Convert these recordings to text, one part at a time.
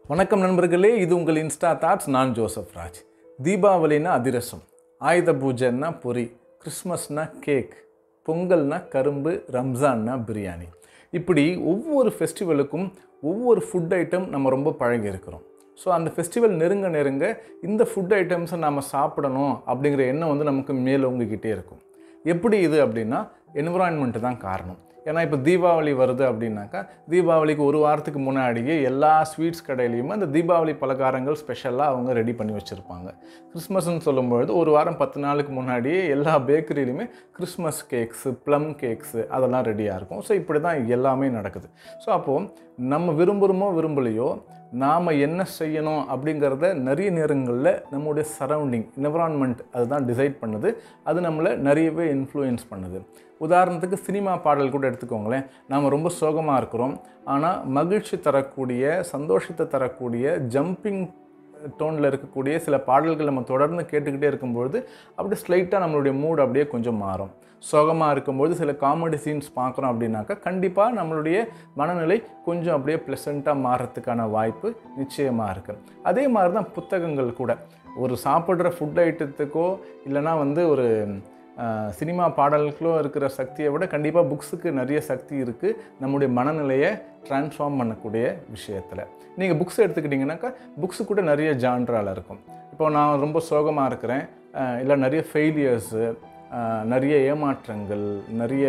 வணக்கம் நண்பர்களே இது உங்கள் இன்ஸ்டா தாட்ஸ் நான் ஜோசப் ராஜ் தீபாவளினா அதிரசம் ஆயுத பூஜைன்னா பொரி கிறிஸ்மஸ்னா கேக் பொங்கல்னா கரும்பு ரம்ஜான்னா பிரியாணி இப்படி ஒவ்வொரு ஃபெஸ்டிவலுக்கும் ஒவ்வொரு ஃபுட் ஐட்டம் நம்ம ரொம்ப பழகி இருக்கிறோம் ஸோ அந்த ஃபெஸ்டிவல் நெருங்க நெருங்க இந்த ஃபுட் ஐட்டம்ஸை நாம் சாப்பிடணும் அப்படிங்கிற எண்ணம் வந்து நமக்கு மேலோங்கிக்கிட்டே இருக்கும் எப்படி இது அப்படின்னா என்விரான்மெண்ட் தான் காரணம் ஏன்னா இப்போ தீபாவளி வருது அப்படின்னாக்கா தீபாவளிக்கு ஒரு வாரத்துக்கு முன்னாடியே எல்லா ஸ்வீட்ஸ் கடையிலையுமே அந்த தீபாவளி பலகாரங்கள் ஸ்பெஷலாக அவங்க ரெடி பண்ணி வச்சுருப்பாங்க கிறிஸ்மஸ்னு சொல்லும்பொழுது ஒரு வாரம் பத்து நாளுக்கு முன்னாடியே எல்லா பேக்கரியிலையுமே கிறிஸ்மஸ் கேக்ஸு ப்ளம் கேக்ஸு அதெல்லாம் ரெடியாக இருக்கும் ஸோ இப்படி தான் எல்லாமே நடக்குது ஸோ அப்போது நம்ம விரும்புகிறோமோ விரும்பலையோ நாம் என்ன செய்யணும் அப்படிங்கிறத நிறைய நேரங்களில் நம்முடைய சரௌண்டிங் என்விரான்மெண்ட் அதுதான் டிசைட் பண்ணுது அது நம்மளை நிறையவே இன்ஃப்ளூயன்ஸ் பண்ணுது உதாரணத்துக்கு சினிமா பாடல் கூட எடுத்துக்கோங்களேன் நாம் ரொம்ப சோகமாக இருக்கிறோம் ஆனால் மகிழ்ச்சி தரக்கூடிய சந்தோஷத்தை தரக்கூடிய ஜம்பிங் டோனில் இருக்கக்கூடிய சில பாடல்கள் நம்ம தொடர்ந்து கேட்டுக்கிட்டே இருக்கும்பொழுது அப்படியே ஸ்லைட்டாக நம்மளுடைய மூட் அப்படியே கொஞ்சம் மாறும் சோகமாக இருக்கும்போது சில காமெடி சீன்ஸ் பார்க்குறோம் அப்படின்னாக்கா கண்டிப்பாக நம்மளுடைய மனநிலை கொஞ்சம் அப்படியே ப்ளசண்ட்டாக மாறுறதுக்கான வாய்ப்பு நிச்சயமாக இருக்குது அதே மாதிரி தான் புத்தகங்கள் கூட ஒரு சாப்பிட்ற ஃபுட் ஐட்டத்துக்கோ இல்லைனா வந்து ஒரு ஆஹ், சினிமா பாடல்களோ இருக்கிற சக்தியை விட கண்டிப்பாக புக்ஸுக்கு நிறைய சக்தி இருக்குது நம்முடைய மனநிலையை ட்ரான்ஸ்ஃபார்ம் பண்ணக்கூடிய விஷயத்தில் நீங்கள் புக்ஸ் எடுத்துக்கிட்டிங்கனாக்கா புக்ஸு கூட நிறைய ஜான்ரால் இருக்கும் இப்போ நான் ரொம்ப சோகமாக இருக்கிறேன் ஆஹ், இல்லை நிறைய ஃபெயிலியர்ஸு நிறைய ஏமாற்றங்கள் நிறைய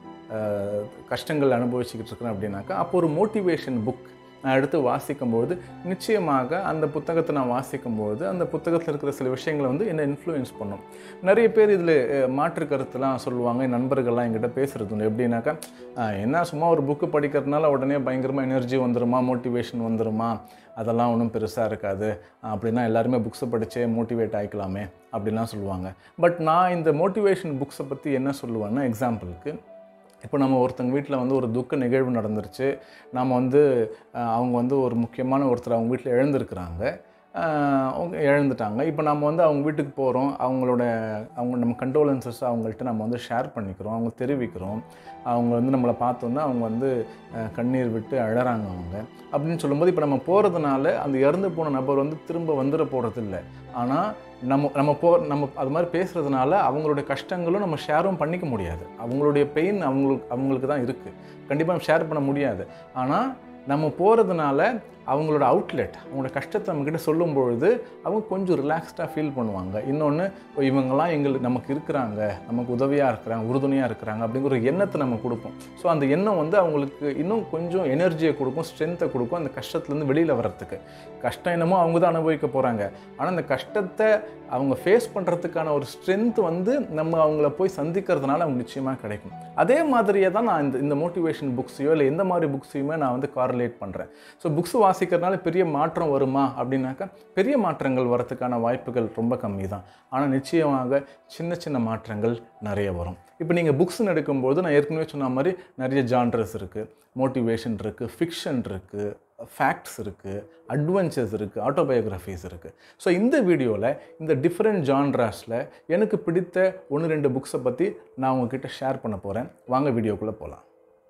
ஆஹ், கஷ்டங்கள் அனுபவிச்சுக்கிட்டு இருக்கிறேன் அப்படின்னாக்கா அப்போ ஒரு மோட்டிவேஷன் புக் நான் எடுத்து வாசிக்கும்போது நிச்சயமாக அந்த புத்தகத்தை நான் வாசிக்கும்போது அந்த புத்தகத்தில் இருக்கிற சில விஷயங்களை வந்து என்னை இன்ஃப்ளூயன்ஸ் பண்ணும் நிறைய பேர் இதில் மாற்று கருத்துலாம் சொல்லுவாங்க என் நண்பர்கள்லாம் என்கிட்ட பேசுகிறது உண்டு எப்படின்னாக்கா "ஆஹ், என்ன சும்மா ஒரு புக்கு படிக்கிறதுனால உடனே பயங்கரமாக எனர்ஜி வந்துருமா மோட்டிவேஷன் வந்துருமா அதெல்லாம் ஒன்றும் பெருசாக இருக்காது ஆஹ், அப்படின்னா எல்லாருமே புக்ஸை படித்தே மோட்டிவேட் ஆகிக்கலாமே அப்படிலாம் சொல்லுவாங்க பட் நான் இந்த மோட்டிவேஷன் புக்ஸை பற்றி என்ன சொல்லுவேன்னா எக்ஸாம்பிளுக்கு இப்போ நம்ம ஒருத்தங்க வீட்டில் வந்து ஒரு துக்க நிகழ்வு நடந்துருச்சு நாம் வந்து அஹ், அவங்க வந்து ஒரு முக்கியமான ஒருத்தர் அவங்க வீட்டில் இழந்திருக்கிறாங்க அஹ், அவங்க இழந்துட்டாங்க இப்போ நம்ம வந்து அவங்க வீட்டுக்கு போகிறோம் அவங்களோட அவங்க நம்ம கண்டோலன்சஸ் அவங்கள்ட்ட நம்ம வந்து ஷேர் பண்ணிக்கிறோம் அவங்க தெரிவிக்கிறோம் அவங்க வந்து நம்மளை பார்த்தோன்னா அவங்க வந்து அஹ், கண்ணீர் விட்டு அழறாங்க அவங்க அப்படின்னு சொல்லும்போது இப்போ நம்ம போகிறதுனால அந்த இறந்து போன நபர் வந்து திரும்ப வந்துட போகிறது இல்லை ஆனால் நம்ம நம்ம போ நம்ம அது மாதிரி பேசுகிறதுனால அவங்களுடைய கஷ்டங்களும் நம்ம ஷேரும் பண்ணிக்க முடியாது அவங்களுடைய பெயின் அவங்களுக்கு அவங்களுக்கு தான் இருக்குது கண்டிப்பாக ஷேர் பண்ண முடியாது ஆனால் நம்ம போகிறதுனால அவங்களோட அவுட்லெட் அவங்களோட கஷ்டத்தை நம்மக்கிட்ட சொல்லும் பொழுது அவங்க கொஞ்சம் ரிலாக்ஸ்டாக ஃபீல் பண்ணுவாங்க இன்னொன்று இவங்கெல்லாம் எங்களுக்கு நமக்கு இருக்கிறாங்க நமக்கு உதவியாக இருக்கிறாங்க உறுதுணையாக இருக்கிறாங்க அப்படிங்கிற ஒரு எண்ணத்தை நம்ம கொடுப்போம் ஸோ அந்த எண்ணம் வந்து அவங்களுக்கு இன்னும் கொஞ்சம் எனர்ஜியை கொடுக்கும் ஸ்ட்ரென்த்தை கொடுக்கும் அந்த கஷ்டத்துலேருந்து வெளியில் வர்றதுக்கு கஷ்டம் என்னமோ அவங்க தான் அனுபவிக்க போகிறாங்க ஆனால் அந்த கஷ்டத்தை அவங்க ஃபேஸ் பண்ணுறதுக்கான ஒரு ஸ்ட்ரென்த் வந்து நம்ம அவங்கள போய் சந்திக்கிறதுனால அவங்க நிச்சயமாக கிடைக்கும் அதே மாதிரியே தான் நான் இந்த இந்த மோட்டிவேஷன் புக்ஸையோ இல்லை எந்த மாதிரி புக்ஸையுமே நான் வந்து கார்லேட் பண்ணுறேன் ஸோ புக்ஸ் வாசிக்கிறதுனால பெரிய மாற்றம் வருமா அப்படின்னாக்கா பெரிய மாற்றங்கள் வரத்துக்கான வாய்ப்புகள் ரொம்ப கம்மி தான் ஆனால் நிச்சயமாக சின்ன சின்ன மாற்றங்கள் நிறைய வரும் இப்போ நீங்கள் புக்ஸ்னு எடுக்கும்போது நான் ஏற்கனவே சொன்ன மாதிரி நிறைய ஜான்ரஸ் இருக்குது மோட்டிவேஷன் இருக்குது ஃபிக்ஷன் இருக்குது ஃபேக்ட்ஸ் இருக்குது அட்வென்ச்சர்ஸ் இருக்குது ஆட்டோபயோகிராஃபிஸ் இருக்குது ஸோ இந்த வீடியோவில் இந்த டிஃப்ரெண்ட் ஜான்ராஸில் எனக்கு பிடித்த ஒன்று ரெண்டு புக்ஸை பற்றி நான் உங்ககிட்ட ஷேர் பண்ண போகிறேன் வாங்க வீடியோக்குள்ளே போகலாம்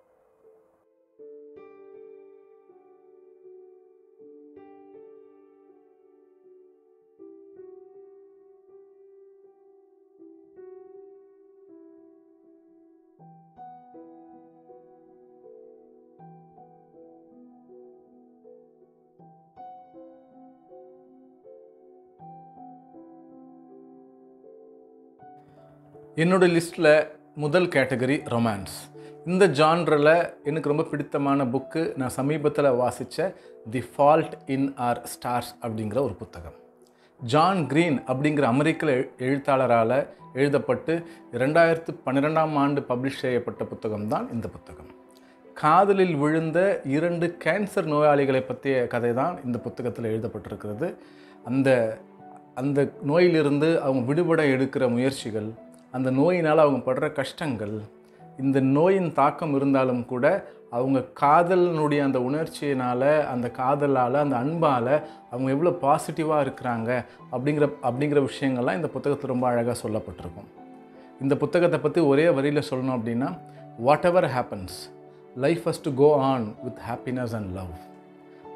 என்னோட லிஸ்ட்டில் முதல் கேட்டகரி ரொமான்ஸ் இந்த ஜான்ரில் எனக்கு ரொம்ப பிடித்தமான புக்கு நான் சமீபத்தில் வாசித்த the fault in our stars அப்படிங்கிற ஒரு புத்தகம் ஜான் கிரீன் அப்படிங்கிற அமெரிக்க எழு- எழுத்தாளரால் எழுதப்பட்டு ரெண்டாயிரத்து பன்னிரெண்டாம் ஆண்டு பப்ளிஷ் செய்யப்பட்ட புத்தகம் தான் இந்த புத்தகம் காதலில் விழுந்த இரண்டு கேன்சர் நோயாளிகளை பற்றிய கதை தான் இந்த புத்தகத்தில் எழுதப்பட்டிருக்கிறது அந்த அந்த நோயிலிருந்து அவங்க விடுபட எடுக்கிற முயற்சிகள் அந்த நோயினால் அவங்க படுற கஷ்டங்கள் இந்த நோயின் தாக்கம் இருந்தாலும் கூட அவங்க காதலினுடைய அந்த உணர்ச்சியினால் அந்த காதலால் அந்த அன்பால் அவங்க எவ்வளோ பாசிட்டிவாக இருக்கிறாங்க அப்படிங்கிற அப்படிங்கிற விஷயங்கள்லாம் இந்த புத்தகத்தில் ரொம்ப அழகாக சொல்லப்பட்டிருக்கும் இந்த புத்தகத்தை பற்றி ஒரே வரியில் சொல்லணும் அப்படின்னா whatever happens life has to go on with happiness and love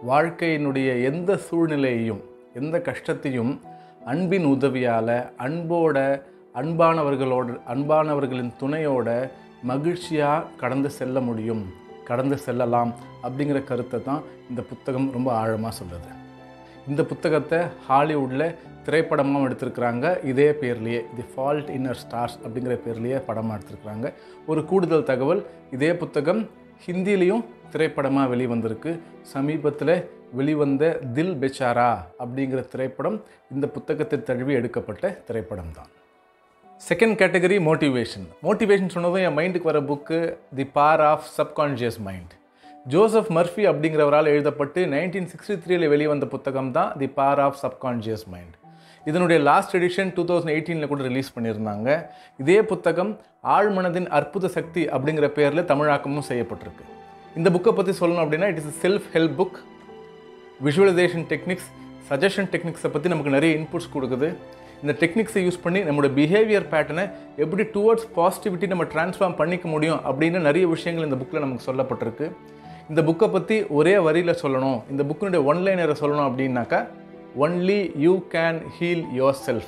வாழ்க்கையினுடைய எந்த சூழ்நிலையையும் எந்த கஷ்டத்தையும் அன்பின் உதவியால் அன்போட அன்பானவர்களோட அன்பானவர்களின் துணையோட மகிழ்ச்சியாக கடந்து செல்ல முடியும் கடந்து செல்லலாம் அப்படிங்கிற கருத்தை தான் இந்த புத்தகம் ரொம்ப ஆழமாக சொல்லுது இந்த புத்தகத்தை ஹாலிவுட்டில் திரைப்படமாக எடுத்திருக்கிறாங்க இதே பேர்லேயே தி ஃபால்ட் இன்னர் ஸ்டார்ஸ் அப்படிங்கிற பேர்லேயே படமாக எடுத்திருக்கிறாங்க ஒரு கூடுதல் தகவல் இதே புத்தகம் ஹிந்திலையும் திரைப்படமாக வெளிவந்திருக்கு சமீபத்தில் வெளிவந்த தில் பெச்சாரா அப்படிங்கிற திரைப்படம் இந்த புத்தகத்தை தழுவி எடுக்கப்பட்ட திரைப்படம் தான் செகண்ட் கேட்டகரி மோட்டிவேஷன் மோட்டிவேஷன் சொன்னதும் என் மைண்டுக்கு வர book the power of subconscious mind Joseph Murphy அப்படிங்கிறவரால் எழுதப்பட்டு நைன்டீன் சிக்ஸ்டி த்ரீல வெளிவந்த புத்தகம் தான் the power of subconscious mind இதனுடைய லாஸ்ட் எடிஷன் டூ தௌசண்ட் எயிட்டீனில் கூட ரிலீஸ் பண்ணியிருந்தாங்க இதே புத்தகம் ஆழ்மனதின் அற்புத சக்தி அப்படிங்கிற பேரில் தமிழாக்கமும் செய்யப்பட்டிருக்கு இந்த புக்கை பற்றி சொல்லணும் அப்படின்னா it is self help book visualisation techniques suggestion டெக்னிக்ஸை பற்றி நமக்கு நிறைய இன்புட்ஸ் கொடுக்குது இந்த டெக்னிக்ஸை யூஸ் பண்ணி நம்மளோட பிஹேவியர் பேட்டர்னை எப்படி டுவர்ட்ஸ் பாசிட்டிவிட்டி நம்ம ட்ரான்ஸ்ஃபார்ம் பண்ணிக்க முடியும் அப்படின்னு நிறைய விஷயங்கள் இந்த புக்கில் நமக்கு சொல்லப்பட்டிருக்கு இந்த புக்கை பற்றி ஒரே வரியில் சொல்லணும் இந்த புக்கினுடைய ஒன்லைனரை சொல்லணும் அப்படின்னாக்கா only you can heal yourself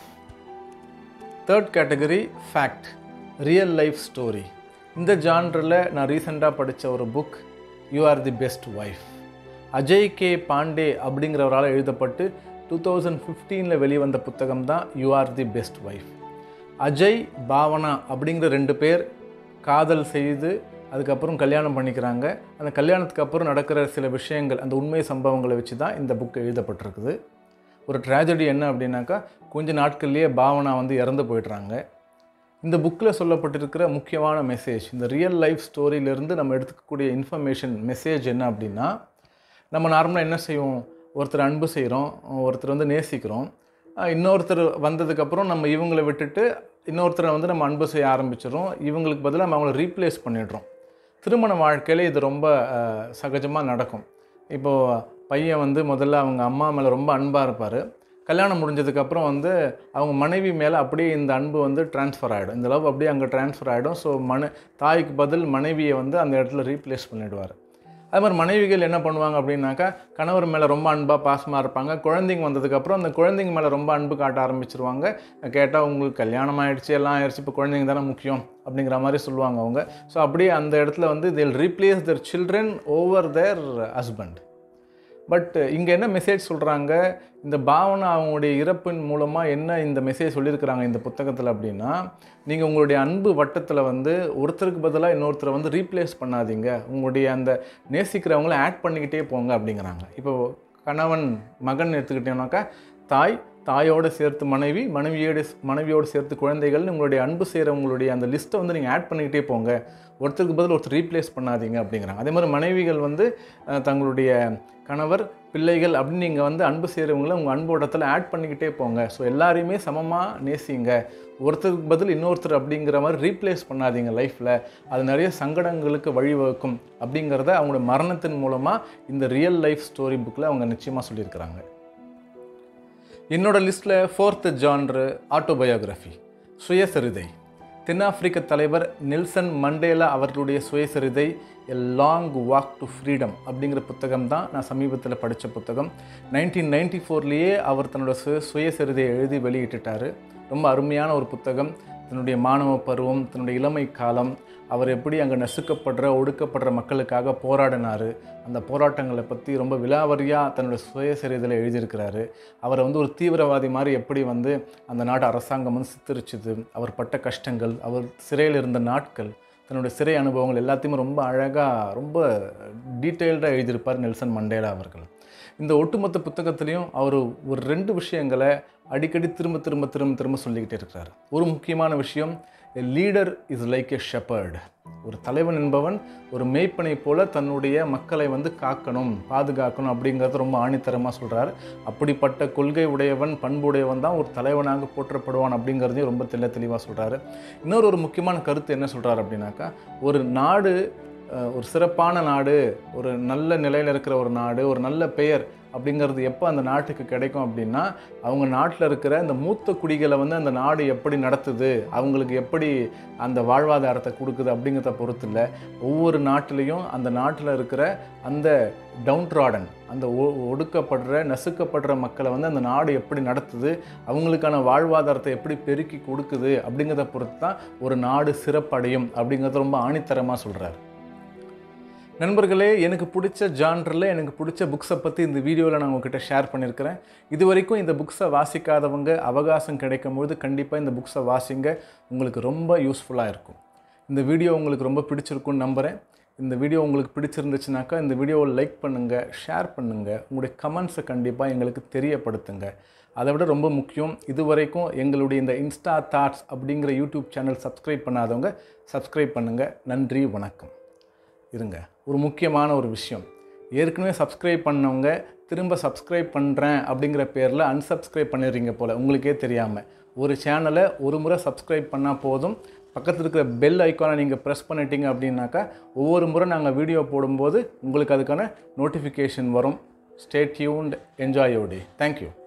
third category fact real life story இந்த ஜான்ரில் நான் ரீசெண்டாக படித்த ஒரு book you are the best wife Ajay K Pandey அப்படிங்கிறவரால் எழுதப்பட்டு டூ தௌசண்ட் ஃபிஃப்டீனில் வெளிவந்த புத்தகம் தான் you are the best wife Ajay Bhavna அப்படிங்கிற ரெண்டு பேர் காதல் செய்து அதுக்கப்புறம் கல்யாணம் பண்ணிக்கிறாங்க அந்த கல்யாணத்துக்கு அப்புறம் நடக்கிற சில விஷயங்கள் அந்த உண்மை சம்பவங்களை வச்சு தான் இந்த புக் எழுதப்பட்டிருக்குது ஒரு ட்ராஜடி என்ன அப்படின்னாக்கா கொஞ்ச நாட்கள்லேயே பாவனா வந்து இறந்து போயிடுறாங்க இந்த புக்கில் சொல்லப்பட்டிருக்கிற முக்கியமான மெசேஜ் இந்த ரியல் லைஃப் ஸ்டோரியிலேருந்து நம்ம எடுத்துக்கக்கூடிய இன்ஃபர்மேஷன் மெசேஜ் என்ன அப்படின்னா நம்ம நார்மலாக என்ன செய்வோம் ஒருத்தர் அன்பு செய்கிறோம் ஒருத்தர் வந்து நேசிக்கிறோம் அஹ் இன்னொருத்தர் வந்ததுக்கப்புறம் நம்ம இவங்களை விட்டுட்டு இன்னொருத்தரை வந்து நம்ம அன்பு செய்ய ஆரம்பிச்சிடும் இவங்களுக்கு பதிலாக நம்ம அவங்கள ரீப்ளேஸ் பண்ணிடுறோம் திருமண வாழ்க்கையில் இது ரொம்ப சகஜமாக நடக்கும் இப்போது பையன் வந்து முதல்ல அவங்க அம்மா மேலே ரொம்ப அன்பாக இருப்பார் கல்யாணம் முடிஞ்சதுக்கப்புறம் வந்து அவங்க மனைவி மேலே அப்படியே இந்த அன்பு வந்து ட்ரான்ஸ்ஃபர் ஆகிடும் இந்த லவ் அப்படியே அங்கே ட்ரான்ஸ்ஃபர் ஆகிடும் ஸோ மன தாய்க்கு பதில் மனைவியை வந்து அந்த இடத்துல ரீப்ளேஸ் பண்ணிடுவார் அது மாதிரி மனைவிகள் என்ன பண்ணுவாங்க அப்படின்னாக்கா கணவர் மேலே ரொம்ப அன்பாக பாசமாக இருப்பாங்க குழந்தைங்க வந்ததுக்கப்புறம் அந்த குழந்தைங்க மேலே ரொம்ப அன்பு காட்ட ஆரம்பிச்சிருவாங்க கேட்டால் உங்களுக்கு கல்யாணம் ஆயிடுச்சு எல்லாம் ஆயிடுச்சு இப்போ குழந்தைங்க தானே முக்கியம் அப்படிங்கிற மாதிரி சொல்லுவாங்க அவங்க ஸோ அப்படியே அந்த இடத்துல வந்து will replace their children over their husband but இங்கே என்ன மெசேஜ் சொல்கிறாங்க இந்த பாவனை அவங்களுடைய இறப்பின் மூலமாக என்ன இந்த மெசேஜ் சொல்லியிருக்கிறாங்க இந்த புத்தகத்தில் அப்படின்னா நீங்கள் உங்களுடைய அன்பு வட்டத்தில் வந்து ஒருத்தருக்கு பதிலாக இன்னொருத்தரை வந்து ரீப்ளேஸ் பண்ணாதீங்க உங்களுடைய அந்த நேசிக்கிறவங்கள ஆட் பண்ணிக்கிட்டே போங்க அப்படிங்கிறாங்க இப்போ கணவன் மகன் எடுத்துக்கிட்டோம்னாக்கா தாய் தாயோடு சேர்த்து மனைவி மனைவியோடு மனைவியோடு சேர்த்து குழந்தைகள் உங்களுடைய அன்பு செய்கிறவங்களுடைய அந்த லிஸ்ட்டை வந்து நீங்கள் ஆட் பண்ணிக்கிட்டே போங்க ஒருத்தருக்கு பதில் ஒருத்தர் ரீப்ளேஸ் பண்ணாதீங்க அப்படிங்கிறாங்க அதே மாதிரி மனைவிகள் வந்து அஹ், தங்களுடைய கணவர் பிள்ளைகள் அப்படின்னு நீங்கள் வந்து அன்பு செய்கிறவங்கள உங்கள் அன்பு ஓட்டத்தில் ஆட் பண்ணிக்கிட்டே போங்க ஸோ எல்லாரையுமே சமமாக நேசிங்க ஒருத்தருக்கு பதில் இன்னொருத்தர் அப்படிங்கிற மாதிரி ரீப்ளேஸ் பண்ணாதீங்க லைஃப்பில் அது நிறைய சங்கடங்களுக்கு வழிவகுக்கும் அப்படிங்கிறத அவங்களோட மரணத்தின் மூலமாக இந்த ரியல் லைஃப் ஸ்டோரி புக்கில் அவங்க நிச்சயமாக சொல்லியிருக்கிறாங்க என்னோட லிஸ்ட்டில் ஃபோர்த்து ஜான்ரு ஆட்டோபயோகிராஃபி சுயசரிதை தென்னாப்பிரிக்க தலைவர் நெல்சன் மண்டேலா அவர்களுடைய சுயசரிதை a long walk to freedom அப்படிங்கிற புத்தகம் தான் நான் சமீபத்தில் படித்த புத்தகம் நைன்டீன் நைன்டி ஃபோர்லேயே அவர் தன்னோட சுய சுயசரிதையை எழுதி வெளியிட்டுட்டார் ரொம்ப அருமையான ஒரு புத்தகம் தன்னுடைய மாணவ பருவம் தன்னுடைய இளமை காலம் அவர் எப்படி அங்கே நசுக்கப்படுற ஒடுக்கப்படுற மக்களுக்காக போராடினார் அந்த போராட்டங்களை பற்றி ரொம்ப விலாவரியாக தன்னோட சுயசரிதையில் எழுதியிருக்கிறாரு அவரை வந்து ஒரு தீவிரவாதி மாதிரி எப்படி வந்து அந்த நாட்டு அரசாங்கம் வந்து சித்தரிச்சுது அவர் பட்ட கஷ்டங்கள் அவர் சிறையில் இருந்த நாட்கள் தன்னுடைய சிறை அனுபவங்கள் எல்லாத்தையுமே ரொம்ப அழகாக ரொம்ப டீட்டெயில்டாக எழுதியிருப்பார் நெல்சன் மண்டேலா அவர்கள் இந்த ஒட்டுமொத்த புத்தகத்திலையும் அவர் ஒரு ரெண்டு விஷயங்களை அடிக்கடி திரும்ப திரும்ப திரும்ப திரும்ப சொல்லிக்கிட்டே இருக்கிறார் ஒரு முக்கியமான விஷயம் a leader is like a shepherd ஒரு தலைவன் என்பவன் ஒரு மேய்ப்பனை போல தன்னுடைய மக்களை வந்து காக்கணும் பாதுகாக்கணும் அப்படிங்கிறத ரொம்ப ஆணித்தரமாக சொல்கிறார் அப்படிப்பட்ட கொள்கை உடையவன் பண்புடையவன் தான் ஒரு தலைவனாக போற்றப்படுவான் அப்படிங்கிறதையும் ரொம்ப தெள்ள தெளிவாக சொல்கிறாரு இன்னொரு ஒரு முக்கியமான கருத்து என்ன சொல்கிறார் அப்படின்னாக்கா ஒரு நாடு அஹ், ஒரு சிறப்பான நாடு ஒரு நல்ல நிலையில் இருக்கிற ஒரு நாடு ஒரு நல்ல பெயர் அப்படிங்கிறது எப்போ அந்த நாட்டுக்கு கிடைக்கும் அப்படின்னா அவங்க நாட்டில் இருக்கிற இந்த மூத்த குடிகளை வந்து அந்த நாடு எப்படி நடத்துது அவங்களுக்கு எப்படி அந்த வாழ்வாதாரத்தை கொடுக்குது அப்படிங்கிறத பொறுத்து இல்லை ஒவ்வொரு நாட்டிலையும் அந்த நாட்டில் இருக்கிற அந்த டவுன்ட்ராடன் அந்த ஒ- ஒடுக்கப்படுற நசுக்கப்படுற மக்களை வந்து அந்த நாடு எப்படி நடத்துது அவங்களுக்கான வாழ்வாதாரத்தை எப்படி பெருக்கி கொடுக்குது அப்படிங்கிறத பொறுத்து தான் ஒரு நாடு சிறப்படையும் அப்படிங்கிறத ரொம்ப ஆணித்தரமாக சொல்கிறார் நண்பர்களே எனக்கு பிடிச்ச ஜான்ரில் எனக்கு பிடிச்ச புக்ஸை பற்றி இந்த வீடியோவில் நான் உங்ககிட்ட ஷேர் பண்ணியிருக்கிறேன் இது வரைக்கும் இந்த புக்ஸை வாசிக்காதவங்க அவகாசம் கிடைக்கும் பொழுது கண்டிப்பாக இந்த புக்ஸை வாசிங்க உங்களுக்கு ரொம்ப யூஸ்ஃபுல்லாக இருக்கும் இந்த வீடியோ உங்களுக்கு ரொம்ப பிடிச்சிருக்குன்னு நம்புகிறேன் இந்த வீடியோ உங்களுக்கு பிடிச்சிருந்துச்சுனாக்கா இந்த வீடியோவை லைக் பண்ணுங்கள் ஷேர் பண்ணுங்கள் உங்களுடைய கமெண்ட்ஸை கண்டிப்பாக எங்களுக்கு தெரியப்படுத்துங்க அதை விட ரொம்ப முக்கியம் இது வரைக்கும் எங்களுடைய இந்த இன்ஸ்டா தாட்ஸ் அப்படிங்கிற யூடியூப் சேனல் சப்ஸ்கிரைப் பண்ணாதவங்க சப்ஸ்கிரைப் பண்ணுங்கள் நன்றி வணக்கம் இருங்க ஒரு முக்கியமான ஒரு விஷயம் ஏற்கனவே சப்ஸ்கிரைப் பண்ணவங்க திரும்ப சப்ஸ்கிரைப் பண்ணுறேன் அப்படிங்கிற பேரில் unsubscribe பண்ணிடுறீங்க போல் உங்களுக்கே தெரியாமல் ஒரு சேனலை ஒரு முறை சப்ஸ்கிரைப் பண்ணால் போதும் பக்கத்தில் இருக்கிற பெல் ஐக்கானை நீங்கள் ப்ரெஸ் பண்ணிட்டீங்க அப்படின்னாக்கா ஒவ்வொரு முறை நாங்கள் வீடியோ போடும்போது உங்களுக்கு அதுக்கான நோட்டிஃபிகேஷன் வரும் stay tuned enjoy your day thank you